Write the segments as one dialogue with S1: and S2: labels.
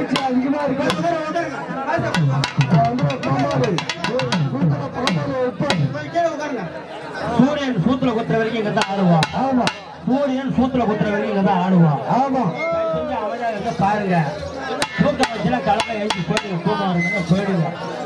S1: அதிகமா இருக்கு வந்து கோமாளி. கூட்டுற பாம்பாடு உப்பு.
S2: சூரியன் சூத்துல குத்துற வரைக்கும் இங்க தான் ஆடுவான்
S1: ஆமா
S2: சூரியன் சூத்துல குத்துற வரைக்கும் இங்க தான் ஆடுவான்
S1: ஆமா
S2: கொஞ்சம் அமைதியா இருங்க பாருங்க தூக்கம் வச்சுனா கிளம்ப எழுதி போயிடுங்க தூக்கம் வருங்க போயிடுங்க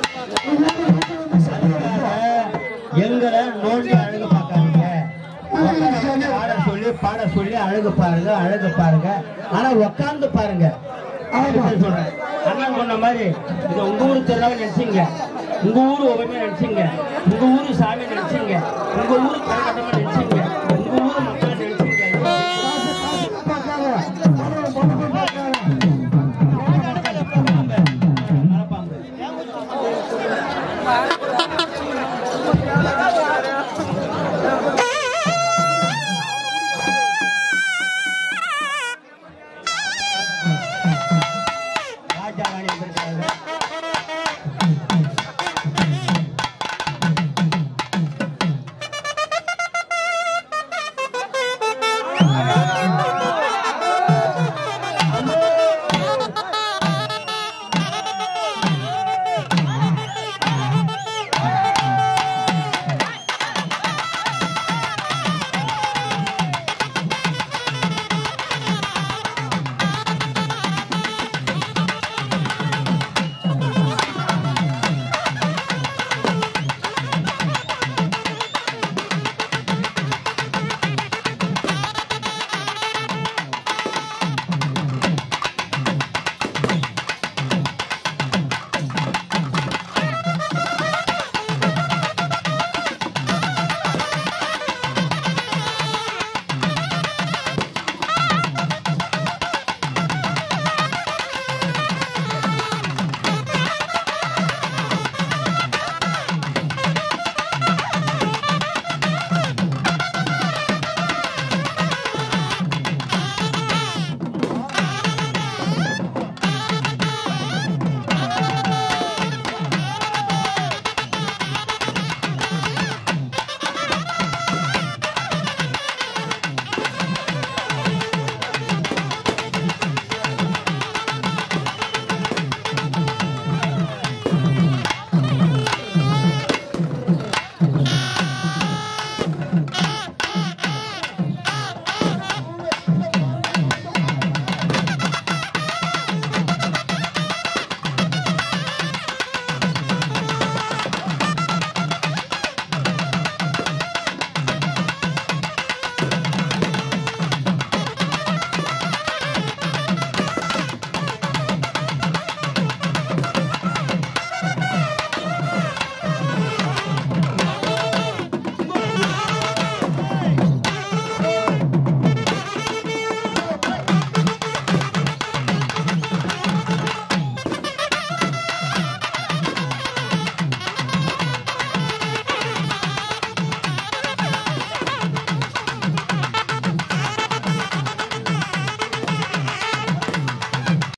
S2: எங்களை நோண்டி அழகு பார்க்காதீங்க பாட சொல்லி பாட சொல்லி அழகு பாருங்க அழகு பாருங்க ஆனா உக்காந்து பாருங்க அதுதான் சொல்றேன் அண்ணன் சொன்ன மாதிரி இது உங்க ஊர் திருநாள் நினைச்சீங்க உங்க ஊர் உபமே நினைச்சீங்க உங்க ஊர் சாமி நினைச்சீங்க உங்க ஊர் கரகட்டமா